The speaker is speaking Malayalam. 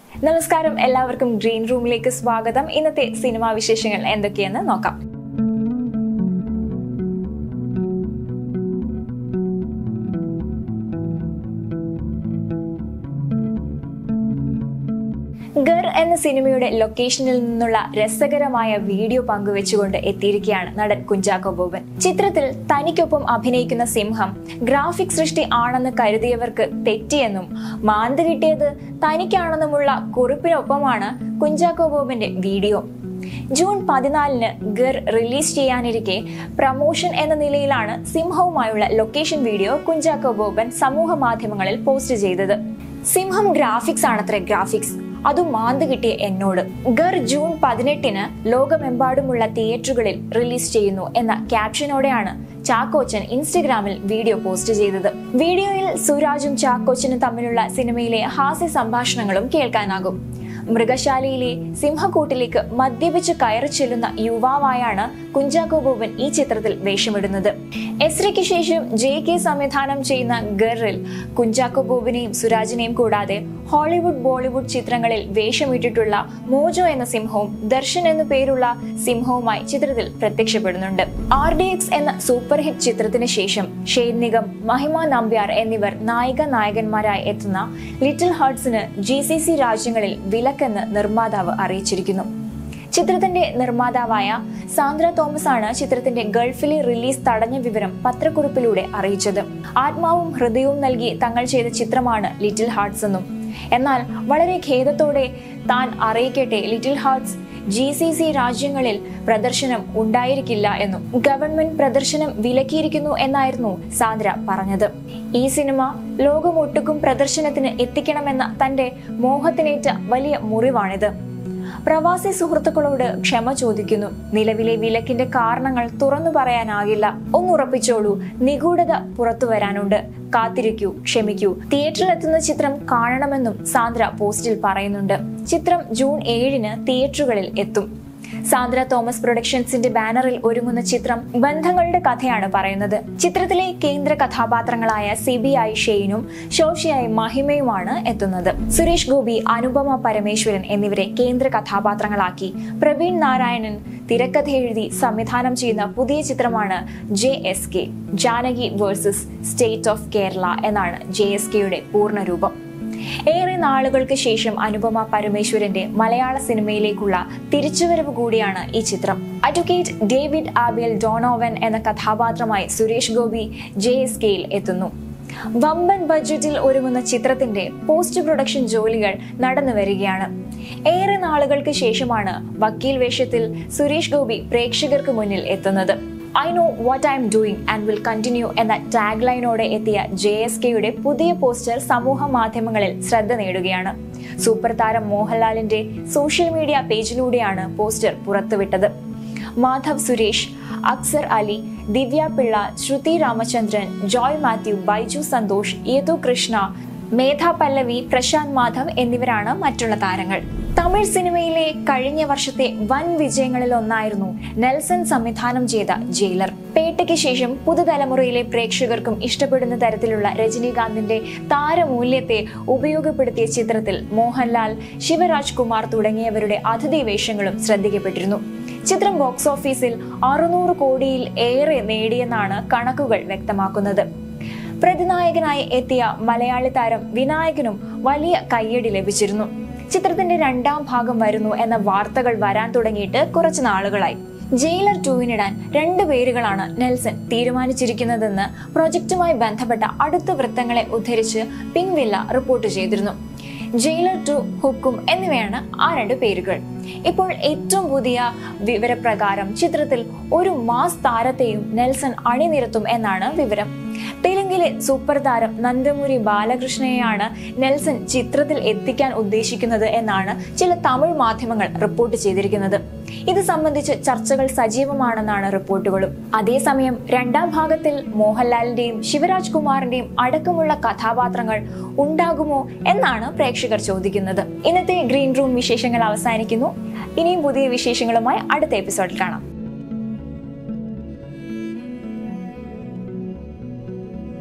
നമസ്കാരം എല്ലാവർക്കും ഗ്രീൻ റൂമിലേക്ക് സ്വാഗതം ഇന്നത്തെ സിനിമാ വിശേഷങ്ങൾ എന്തൊക്കെയെന്ന് നോക്കാം ഗർ എന്ന സിനിമയുടെ ലൊക്കേഷനിൽ നിന്നുള്ള രസകരമായ വീഡിയോ പങ്കുവെച്ചുകൊണ്ട് എത്തിയിരിക്കുകയാണ് നടൻ കുഞ്ചാക്കോ ബോബൻ ചിത്രത്തിൽ തനിക്കൊപ്പം അഭിനയിക്കുന്ന സിംഹം ഗ്രാഫിക് സൃഷ്ടി ആണെന്ന് കരുതിയവർക്ക് തെറ്റിയെന്നും മാന്ത് കിട്ടിയത് തനിക്കാണെന്നുമുള്ള കുറിപ്പിനൊപ്പമാണ് കുഞ്ചാക്കോ ബോബന്റെ വീഡിയോ ജൂൺ പതിനാലിന് ഗർ റിലീസ് ചെയ്യാനിരിക്കെ പ്രമോഷൻ എന്ന നിലയിലാണ് സിംഹവുമായുള്ള ലൊക്കേഷൻ വീഡിയോ കുഞ്ചാക്കോ ബോബൻ സമൂഹ മാധ്യമങ്ങളിൽ പോസ്റ്റ് ചെയ്തത് സിംഹം ഗ്രാഫിക്സ് ആണത്രേ ഗ്രാഫിക്സ് അതും മാന്ത് കിട്ടിയ എന്നോട് ഗർ ജൂൺ പതിനെട്ടിന് ലോകമെമ്പാടുമുള്ള തിയേറ്ററുകളിൽ റിലീസ് ചെയ്യുന്നു എന്ന ക്യാപ്ഷനോടെയാണ് ചാക്കോച്ചൻ ഇൻസ്റ്റഗ്രാമിൽ വീഡിയോ പോസ്റ്റ് ചെയ്തത് വീഡിയോയിൽ സുരാജും ചാക്കോച്ചനും തമ്മിലുള്ള സിനിമയിലെ ഹാസ്യ സംഭാഷണങ്ങളും കേൾക്കാനാകും മൃഗശാലയിലെ സിംഹക്കൂട്ടിലേക്ക് മദ്യപിച്ച് കയറി ചെല്ലുന്ന യുവാവായാണ് കുഞ്ചാക്കോ ബോബൻ ഈ ചിത്രത്തിൽ വേഷമിടുന്നത് എസ്രയ്ക്ക് ശേഷം ജെ കെ സംവിധാനം ചെയ്യുന്ന ഗറിൽ കുഞ്ചാക്കോ ബോബിനെയും സുരാജിനെയും കൂടാതെ ഹോളിവുഡ് ബോളിവുഡ് ചിത്രങ്ങളിൽ വേഷമിട്ടിട്ടുള്ള മോജോ എന്ന സിംഹവും ദർശൻ എന്നു പേരുള്ള സിംഹവുമായി ചിത്രത്തിൽ പ്രത്യക്ഷപ്പെടുന്നുണ്ട് ആർ ഡി എക്സ് എന്ന സൂപ്പർ ഹിറ്റ് ചിത്രത്തിന് ശേഷം ഷെയ്ൻ നിഗം മഹിമ നമ്പ്യാർ എന്നിവർ നായിക നായകന്മാരായി എത്തുന്ന ലിറ്റിൽ ഹാർട്സിന് ജി സി സി രാജ്യങ്ങളിൽ വിലക്കെന്ന് നിർമ്മാതാവ് അറിയിച്ചിരിക്കുന്നു ചിത്രത്തിന്റെ നിർമ്മാതാവായ സാന്ദ്ര തോമസ് ആണ് ചിത്രത്തിന്റെ ഗൾഫിലെ റിലീസ് തടഞ്ഞ വിവരം പത്രക്കുറിപ്പിലൂടെ അറിയിച്ചത് ആത്മാവും ഹൃദയവും നൽകി തങ്ങൾ ചെയ്ത ചിത്രമാണ് ലിറ്റിൽ ഹാർട്സ് എന്നും എന്നാൽ വളരെ ഖേദത്തോടെ താൻ അറിയിക്കട്ടെ little hearts G C C രാജ്യങ്ങളിൽ പ്രദർശനം ഉണ്ടായിരിക്കില്ല എന്നും ഗവൺമെന്റ് പ്രദർശനം വിലക്കിയിരിക്കുന്നു എന്നായിരുന്നു സാന്ദ്ര പറഞ്ഞത് ഈ സിനിമ ലോകമൊട്ടുക്കും പ്രദർശനത്തിന് എത്തിക്കണമെന്ന തന്റെ മോഹത്തിനേറ്റ വലിയ മുറിവാണിത് പ്രവാസി സുഹൃത്തുക്കളോട് ക്ഷമ ചോദിക്കുന്നു നിലവിലെ വിലക്കിന്റെ കാരണങ്ങൾ തുറന്നു പറയാനാകില്ല ഒന്നുറപ്പിച്ചോളൂ നിഗൂഢത പുറത്തു വരാനുണ്ട് കാത്തിരിക്കൂ ക്ഷമിക്കൂ തിയേറ്ററിൽ എത്തുന്ന ചിത്രം കാണണമെന്നും സാന്ദ്ര പോസ്റ്റിൽ പറയുന്നുണ്ട് ചിത്രം ജൂൺ ഏഴിന് തിയേറ്ററുകളിൽ എത്തും സാന്ദ്ര തോമസ് പ്രൊഡക്ഷൻസിന്റെ ബാനറിൽ ഒരുങ്ങുന്ന ചിത്രം ബന്ധങ്ങളുടെ കഥയാണ് പറയുന്നത് ചിത്രത്തിലെ കേന്ദ്ര കഥാപാത്രങ്ങളായ സിബിഐ ഷെയ്നും ശോഷിയായി മഹിമയുമാണ് എത്തുന്നത് സുരേഷ് ഗോപി അനുപമ പരമേശ്വരൻ എന്നിവരെ കേന്ദ്ര കഥാപാത്രങ്ങളാക്കി പ്രവീൺ നാരായണൻ തിരക്കഥ എഴുതി സംവിധാനം ചെയ്യുന്ന പുതിയ ചിത്രമാണ് J S K Janaki versus state of Kerala എന്നാണ് ജെ എസ് കെയുടെ പൂർണ്ണരൂപം ഏറെ നാളുകൾക്ക് ശേഷം അനുപമ പരമേശ്വരന്റെ മലയാള സിനിമയിലേക്കുള്ള തിരിച്ചുവരവ് കൂടിയാണ് ഈ ചിത്രം അഡ്വക്കേറ്റ് ഡേവിഡ് ആബിയൽ ഡോണോവൻ എന്ന കഥാപാത്രമായി സുരേഷ് ഗോപി ജെ എസ് കെയിൽ എത്തുന്നു വമ്പൻ ബഡ്ജറ്റിൽ ഒരുങ്ങുന്ന ചിത്രത്തിന്റെ പോസ്റ്റ് പ്രൊഡക്ഷൻ ജോലികൾ നടന്നു വരികയാണ് ഏറെ നാളുകൾക്ക് ശേഷമാണ് വക്കീൽ വേഷത്തിൽ സുരേഷ് ഗോപി പ്രേക്ഷകർക്ക് മുന്നിൽ എത്തുന്നത് I know what I am doing and will continue എന്ന ടാഗ് ലൈനോടെ എത്തിയ ജെ എസ് കെയുടെ പുതിയ പോസ്റ്റർ സമൂഹ മാധ്യമങ്ങളിൽ ശ്രദ്ധ നേടുകയാണ് സൂപ്പർ താരം മോഹൻലാലിന്റെ സോഷ്യൽ മീഡിയ പേജിലൂടെയാണ് പോസ്റ്റർ പുറത്തുവിട്ടത് മാധവ് സുരേഷ് അക്സർ അലി ദിവ്യ പിള്ള ശ്രുതി രാമചന്ദ്രൻ ജോയ് മാത്യു ബൈജു സന്തോഷ് യദു കൃഷ്ണ മേധ പല്ലവി പ്രശാന്ത് മാധവ് എന്നിവരാണ് മറ്റുള്ള താരങ്ങൾ തമിഴ് സിനിമയിലെ കഴിഞ്ഞ വർഷത്തെ വൻ വിജയങ്ങളിൽ ഒന്നായിരുന്നു നെൽസൺ സംവിധാനം ചെയ്ത ജയിലർ പേട്ടയ്ക്ക് ശേഷം പുതുതലമുറയിലെ പ്രേക്ഷകർക്കും ഇഷ്ടപ്പെടുന്ന തരത്തിലുള്ള രജനീകാന്തിന്റെ താരമൂല്യത്തെ ഉപയോഗപ്പെടുത്തിയ ചിത്രത്തിൽ മോഹൻലാൽ ശിവരാജ് കുമാർ തുടങ്ങിയവരുടെ അതിഥി വേഷങ്ങളും ശ്രദ്ധിക്കപ്പെട്ടിരുന്നു ചിത്രം ബോക്സ് ഓഫീസിൽ അറുന്നൂറ് കോടിയിൽ ഏറെ നേടിയെന്നാണ് കണക്കുകൾ വ്യക്തമാക്കുന്നത് പ്രതിനായകനായി എത്തിയ മലയാളി താരം വിനായകനും വലിയ കയ്യടി ലഭിച്ചിരുന്നു ചിത്രത്തിന്റെ രണ്ടാം ഭാഗം വരുന്നു എന്ന വാർത്തകൾ വരാൻ തുടങ്ങിയിട്ട് കുറച്ച് നാളുകളായി ജയിലർ ടൂവിനിടാൻ രണ്ട് പേരുകളാണ് നെൽസൺ തീരുമാനിച്ചിരിക്കുന്നതെന്ന് പ്രൊജക്റ്റുമായി ബന്ധപ്പെട്ട അടുത്ത വൃത്തങ്ങളെ ഉദ്ധരിച്ച് പിൻവില്ല റിപ്പോർട്ട് ചെയ്തിരുന്നു ജയിലർ ടു ഹുക്കും എന്നിവയാണ് ആ രണ്ട് പേരുകൾ ഇപ്പോൾ ഏറ്റവും പുതിയ വിവരപ്രകാരം ചിത്രത്തിൽ ഒരു മാസ് താരത്തെയും നെൽസൺ അണിനിരത്തും എന്നാണ് വിവരം തെലുങ്കിലെ സൂപ്പർ താരം നന്ദമുരി ബാലകൃഷ്ണയെയാണ് നെൽസൺ ചിത്രത്തിൽ എത്തിക്കാൻ ഉദ്ദേശിക്കുന്നത് എന്നാണ് ചില തമിഴ് മാധ്യമങ്ങൾ റിപ്പോർട്ട് ചെയ്തിരിക്കുന്നത് ഇത് സംബന്ധിച്ച് ചർച്ചകൾ സജീവമാണെന്നാണ് റിപ്പോർട്ടുകളും അതേസമയം രണ്ടാം ഭാഗത്തിൽ മോഹൻലാലിന്റെയും ശിവരാജ് കുമാറിന്റെയും അടക്കമുള്ള കഥാപാത്രങ്ങൾ ഉണ്ടാകുമോ എന്നാണ് പ്രേക്ഷകർ ചോദിക്കുന്നത് ഇന്നത്തെ ഗ്രീൻ റൂം വിശേഷങ്ങൾ അവസാനിക്കുന്നു ഇനിയും പുതിയ വിശേഷങ്ങളുമായി അടുത്ത എപ്പിസോഡിൽ കാണാം